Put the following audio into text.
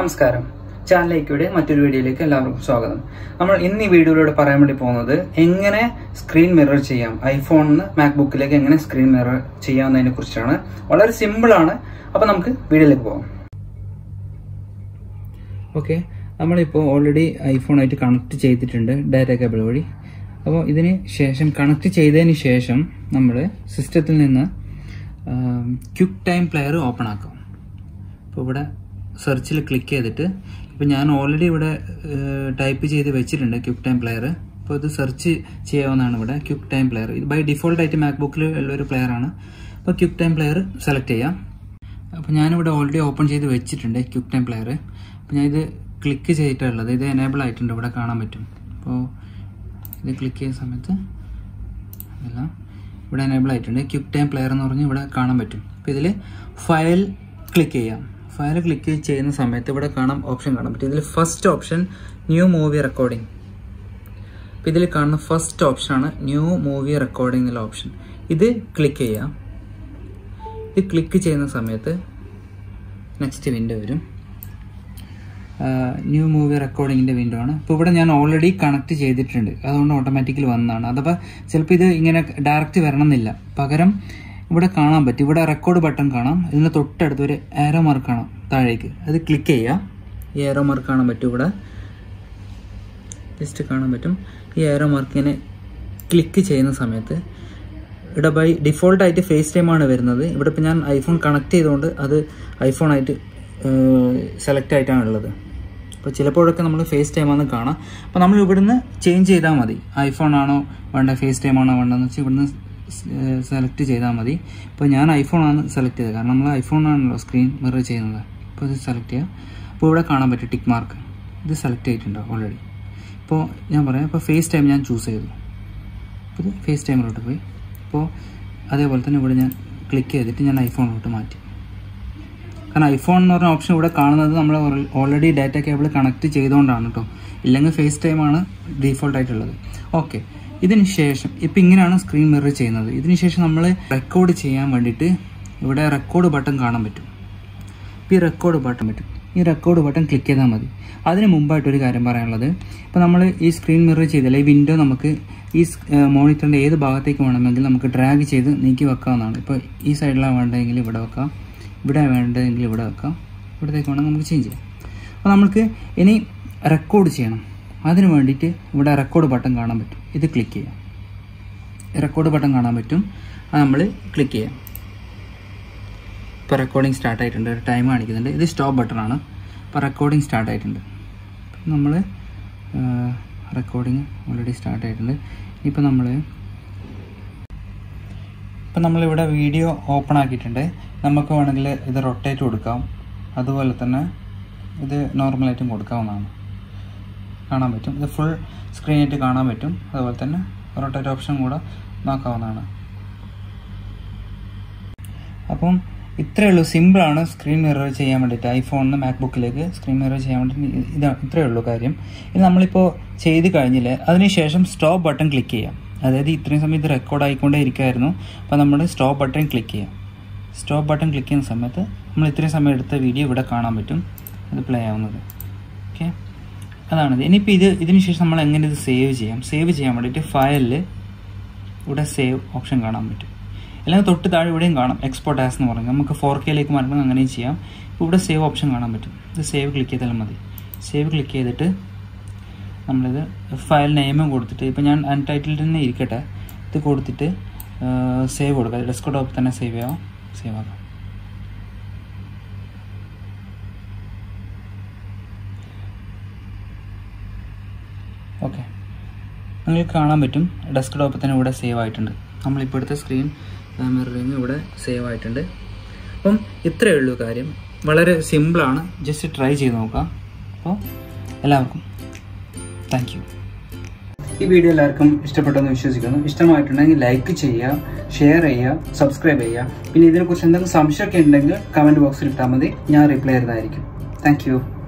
നമസ്കാരം ചാനലിലേക്കൂടെ മറ്റൊരു വീഡിയോയിലേക്ക് എല്ലാവർക്കും സ്വാഗതം നമ്മൾ ഇന്ന് ഈ വീഡിയോയിലൂടെ പറയാൻ വേണ്ടി പോകുന്നത് എങ്ങനെ സ്ക്രീൻ മിറർ ചെയ്യാം ഐഫോണിൽ നിന്ന് മാക്ബുക്കിലേക്ക് എങ്ങനെ സ്ക്രീൻ മിറർ ചെയ്യാവുന്നതിനെ കുറിച്ചാണ് വളരെ സിമ്പിൾ ആണ് അപ്പൊ നമുക്ക് വീഡിയോയിലേക്ക് പോകാം ഓക്കെ നമ്മളിപ്പോൾ ഓൾറെഡി ഐഫോണായിട്ട് കണക്ട് ചെയ്തിട്ടുണ്ട് ഡാറ്റ കേബിൾ വഴി അപ്പോൾ ഇതിന് ശേഷം കണക്ട് ചെയ്തതിന് ശേഷം നമ്മൾ സിസ്റ്റത്തിൽ നിന്ന് ക്വിക്ക് ടൈം പ്ലെയർ ഓപ്പൺ ആക്കാം അപ്പോൾ ഇവിടെ സെർച്ചിൽ ക്ലിക്ക് ചെയ്തിട്ട് ഇപ്പോൾ ഞാൻ ഓൾറെഡി ഇവിടെ ടൈപ്പ് ചെയ്ത് വെച്ചിട്ടുണ്ട് ക്വിക്ക് ടൈം പ്ലെയർ അപ്പോൾ ഇത് സെർച്ച് ചെയ്യാവുന്നതാണ് ഇവിടെ ക്വിക്ക് ടൈം പ്ലെയർ ഇത് ബൈ ഡിഫോൾട്ട് ആയിട്ട് മാക്ബുക്കിൽ ഉള്ളൊരു പ്ലെയർ ആണ് അപ്പോൾ ക്വിക്ക് ടൈം പ്ലെയർ സെലക്ട് ചെയ്യാം അപ്പോൾ ഞാനിവിടെ ഓൾറെഡി ഓപ്പൺ ചെയ്ത് വെച്ചിട്ടുണ്ട് ക്വിക്ക് ടൈം പ്ലെയർ അപ്പോൾ ഞാൻ ഇത് ക്ലിക്ക് ചെയ്തിട്ടുള്ളത് ഇത് എനേബിൾ ആയിട്ടുണ്ട് ഇവിടെ കാണാൻ പറ്റും അപ്പോൾ ഇത് ക്ലിക്ക് ചെയ്യുന്ന സമയത്ത് ഇതെല്ലാം ഇവിടെ എനേബിൾ ആയിട്ടുണ്ട് ക്വിക്ക് ടൈം പ്ലെയർ എന്ന് പറഞ്ഞ് ഇവിടെ കാണാൻ പറ്റും അപ്പോൾ ഇതിൽ ഫയൽ ക്ലിക്ക് ചെയ്യാം ഫയൽ ക്ലിക്ക് ചെയ്യുന്ന സമയത്ത് ഇവിടെ കാണാം ഓപ്ഷൻ കാണാൻ പറ്റും ഇതിൽ first option new movie recording അപ്പോൾ ഇതിൽ കാണുന്ന ഫസ്റ്റ് ഓപ്ഷനാണ് ന്യൂ മൂവി റെക്കോർഡിംഗ് എന്നുള്ള ഓപ്ഷൻ ഇത് ക്ലിക്ക് ചെയ്യാം ഇത് ക്ലിക്ക് ചെയ്യുന്ന സമയത്ത് നെക്സ്റ്റ് വിൻഡോ വരും ന്യൂ മൂവി റെക്കോർഡിങ്ങിൻ്റെ വിൻഡോ ആണ് ഇപ്പോൾ ഇവിടെ ഞാൻ ഓൾറെഡി കണക്ട് ചെയ്തിട്ടുണ്ട് അതുകൊണ്ട് ഓട്ടോമാറ്റിക്കലി വന്നതാണ് അഥവാ ചിലപ്പോൾ ഇത് ഇങ്ങനെ ഡയറക്റ്റ് വരണമെന്നില്ല പകരം ഇവിടെ കാണാൻ പറ്റും ഇവിടെ റെക്കോർഡ് ബട്ടൺ കാണാം ഇതിന് തൊട്ടടുത്ത് ഒരു ഏറോ മാർക്ക് കാണാം താഴേക്ക് അത് ക്ലിക്ക് ചെയ്യുക ഈ ഏറോ മാർക്ക് കാണാൻ പറ്റും ഇവിടെ ജസ്റ്റ് കാണാൻ പറ്റും ഈ ഏറോ മാർക്ക് ഇങ്ങനെ ക്ലിക്ക് ചെയ്യുന്ന സമയത്ത് ഇവിടെ ബൈ ഡിഫോൾട്ടായിട്ട് ഫേസ് ടൈം ആണ് വരുന്നത് ഇവിടെ ഇപ്പോൾ ഞാൻ ഐഫോൺ കണക്ട് ചെയ്തുകൊണ്ട് അത് ഐഫോണായിട്ട് സെലക്ട് ആയിട്ടാണ് ഉള്ളത് അപ്പോൾ ചിലപ്പോഴൊക്കെ നമ്മൾ ഫേസ് ടൈം ആണെന്ന് കാണാം അപ്പോൾ നമ്മൾ ഇവിടുന്ന് ചേഞ്ച് ചെയ്താൽ മതി ഐഫോൺ ആണോ വേണ്ട ഫേസ് ടൈം ആണോ വേണ്ടതെന്ന് വെച്ചാൽ ഇവിടുന്ന് സെലക്ട് ചെയ്താൽ മതി ഇപ്പോൾ ഞാൻ ഐഫോൺ ആണ് സെലക്ട് ചെയ്തത് കാരണം നമ്മൾ ഐഫോൺ ആണല്ലോ സ്ക്രീൻ മിറർ ചെയ്യുന്നത് അപ്പോൾ ഇത് സെലക്ട് ചെയ്യുക അപ്പോൾ ഇവിടെ കാണാൻ പറ്റും ടിക്ക് മാർക്ക് ഇത് സെലക്ട് ചെയ്തിട്ടുണ്ട് ഓൾറെഡി ഇപ്പോൾ ഞാൻ പറയാം ഇപ്പോൾ ഫേസ് ടൈം ഞാൻ ചൂസ് ചെയ്തു അപ്പോൾ ഇത് ഫേസ് ടൈമിലോട്ട് പോയി അപ്പോൾ അതേപോലെ തന്നെ ഇവിടെ ഞാൻ ക്ലിക്ക് ചെയ്തിട്ട് ഞാൻ ഐഫോണിലോട്ട് മാറ്റി കാരണം ഐഫോൺ എന്ന് പറഞ്ഞ ഓപ്ഷൻ ഇവിടെ കാണുന്നത് നമ്മൾ ഓൾറെഡി ഡാറ്റ കേബിൾ കണക്ട് ചെയ്തുകൊണ്ടാണ് കേട്ടോ ഇല്ലെങ്കിൽ ഫേസ് ടൈമാണ് ഡീഫോൾട്ട് ആയിട്ടുള്ളത് ഓക്കെ ഇതിന് ശേഷം ഇപ്പം ഇങ്ങനെയാണ് സ്ക്രീൻ മിറർ ചെയ്യുന്നത് ഇതിന് ശേഷം നമ്മൾ റെക്കോർഡ് ചെയ്യാൻ വേണ്ടിയിട്ട് ഇവിടെ റെക്കോർഡ് ബട്ടൺ കാണാൻ പറ്റും ഈ റെക്കോർഡ് ബട്ടൺ പറ്റും ഈ റെക്കോർഡ് ബട്ടൺ ക്ലിക്ക് ചെയ്താൽ മതി അതിന് മുമ്പായിട്ടൊരു കാര്യം പറയാനുള്ളത് ഇപ്പോൾ നമ്മൾ ഈ സ്ക്രീൻ മിറർ ചെയ്തില്ല ഈ വിൻഡോ നമുക്ക് ഈ മോണിറ്ററിൻ്റെ ഏത് ഭാഗത്തേക്ക് വേണമെങ്കിൽ നമുക്ക് ഡ്രാഗ് ചെയ്ത് നീക്കി വെക്കാവുന്നതാണ് ഇപ്പോൾ ഈ സൈഡിലാണ് വേണ്ടതെങ്കിൽ ഇവിടെ വെക്കാം ഇവിടെ വേണ്ടതെങ്കിൽ ഇവിടെ വെക്കാം ഇവിടത്തേക്ക് വേണമെങ്കിൽ നമുക്ക് ചേഞ്ച് ചെയ്യാം അപ്പോൾ നമുക്ക് ഇനി റെക്കോർഡ് ചെയ്യണം അതിന് വേണ്ടിയിട്ട് ഇവിടെ റെക്കോർഡ് ബട്ടൺ കാണാൻ പറ്റും ഇത് ക്ലിക്ക് ചെയ്യാം റെക്കോർഡ് ബട്ടൺ കാണാൻ പറ്റും അത് നമ്മൾ ക്ലിക്ക് ചെയ്യാം ഇപ്പോൾ റെക്കോർഡിംഗ് സ്റ്റാർട്ട് ആയിട്ടുണ്ട് ഒരു ടൈം കാണിക്കുന്നുണ്ട് ഇത് സ്റ്റോപ്പ് ബട്ടണാണ് ഇപ്പോൾ റെക്കോർഡിംഗ് സ്റ്റാർട്ട് ആയിട്ടുണ്ട് നമ്മൾ റെക്കോർഡിംഗ് ഓൾറെഡി സ്റ്റാർട്ട് ആയിട്ടുണ്ട് ഇപ്പോൾ നമ്മൾ ഇപ്പം നമ്മളിവിടെ വീഡിയോ ഓപ്പൺ ആക്കിയിട്ടുണ്ട് നമുക്ക് വേണമെങ്കിൽ ഇത് റൊട്ടേറ്റ് കൊടുക്കാം അതുപോലെ തന്നെ ഇത് നോർമലായിട്ടും കൊടുക്കാവുന്നതാണ് കാണാൻ പറ്റും ഇത് ഫുൾ സ്ക്രീനായിട്ട് കാണാൻ പറ്റും അതുപോലെ തന്നെ റൊട്ടേറ്റ് ഓപ്ഷൻ കൂടെ നോക്കാവുന്നതാണ് അപ്പം ഇത്രയേ ഉള്ളൂ സിമ്പിളാണ് സ്ക്രീൻ മിറർ ചെയ്യാൻ വേണ്ടിയിട്ട് ഐഫോണിന് മാക്ബുക്കിലേക്ക് സ്ക്രീൻ മിറർ ചെയ്യാൻ വേണ്ടിയിട്ട് ഇതാ ഇത്രയേ ഉള്ളൂ കാര്യം ഇത് നമ്മളിപ്പോൾ ചെയ്ത് കഴിഞ്ഞില്ലേ അതിനുശേഷം സ്റ്റോപ്പ് ബട്ടൺ ക്ലിക്ക് ചെയ്യാം അതായത് ഇത്രയും സമയം ഇത് റെക്കോർഡ് ആയിക്കൊണ്ടേ ഇരിക്കുമായിരുന്നു അപ്പോൾ നമ്മൾ സ്റ്റോപ്പ് ബട്ടൺ ക്ലിക്ക് ചെയ്യാം സ്റ്റോപ്പ് ബട്ടൺ ക്ലിക്ക് ചെയ്യുന്ന സമയത്ത് നമ്മൾ ഇത്രയും സമയം എടുത്ത വീഡിയോ ഇവിടെ കാണാൻ പറ്റും അത് പ്ലേ ആവുന്നത് ഓക്കെ അതാണിത് ഇനിയിപ്പോൾ ഇത് ഇതിന് ശേഷം നമ്മൾ എങ്ങനെ ഇത് സേവ് ചെയ്യാം സേവ് ചെയ്യാൻ വേണ്ടിയിട്ട് ഫയലിൽ ഇവിടെ സേവ് ഓപ്ഷൻ കാണാൻ പറ്റും അല്ലെങ്കിൽ തൊട്ട് താഴെ ഇവിടെയും കാണാം എക്സ്പോർട്ട് ആസ് എന്ന് പറഞ്ഞാൽ നമുക്ക് ഫോർ കെയിലേക്ക് മാറ്റണമെങ്കിൽ അങ്ങനെയും ചെയ്യാം ഇപ്പോൾ ഇവിടെ സേവ് ഓപ്ഷൻ കാണാൻ പറ്റും ഇത് സേവ് ക്ലിക്ക് ചെയ്താലും മതി സേവ് ക്ലിക്ക് ചെയ്തിട്ട് നമ്മളിത് ഫയൽ നെയിമും കൊടുത്തിട്ട് ഇപ്പോൾ ഞാൻ അൺടൈറ്റിൽ തന്നെ ഇരിക്കട്ടെ ഇത് കൊടുത്തിട്ട് സേവ് കൊടുക്കുക ഡെസ്ക്ടോപ്പ് തന്നെ സേവ് ചെയ്യാം സേവ് ആക്കാം ഓക്കെ നിങ്ങൾക്ക് കാണാൻ പറ്റും ഡെസ്ക്ടോപ്പ് തന്നെ ഇവിടെ സേവ് ആയിട്ടുണ്ട് നമ്മളിപ്പോൾ എടുത്ത സ്ക്രീൻ മിററിങ് ഇവിടെ സേവ് ആയിട്ടുണ്ട് അപ്പം ഇത്രയേ ഉള്ളൂ കാര്യം വളരെ സിമ്പിളാണ് ജസ്റ്റ് ട്രൈ ചെയ്ത് നോക്കാം അപ്പോൾ എല്ലാവർക്കും താങ്ക് യു ഈ വീഡിയോ എല്ലാവർക്കും ഇഷ്ടപ്പെട്ടെന്ന് വിശ്വസിക്കുന്നു ഇഷ്ടമായിട്ടുണ്ടെങ്കിൽ ലൈക്ക് ചെയ്യുക ഷെയർ ചെയ്യുക സബ്സ്ക്രൈബ് ചെയ്യുക പിന്നെ ഇതിനെക്കുറിച്ച് എന്തെങ്കിലും സംശയമൊക്കെ ഉണ്ടെങ്കിൽ കമൻറ്റ് ബോക്സിൽ ഇട്ടാൽ മതി ഞാൻ റിപ്ലൈ ചെയ്തതായിരിക്കും താങ്ക്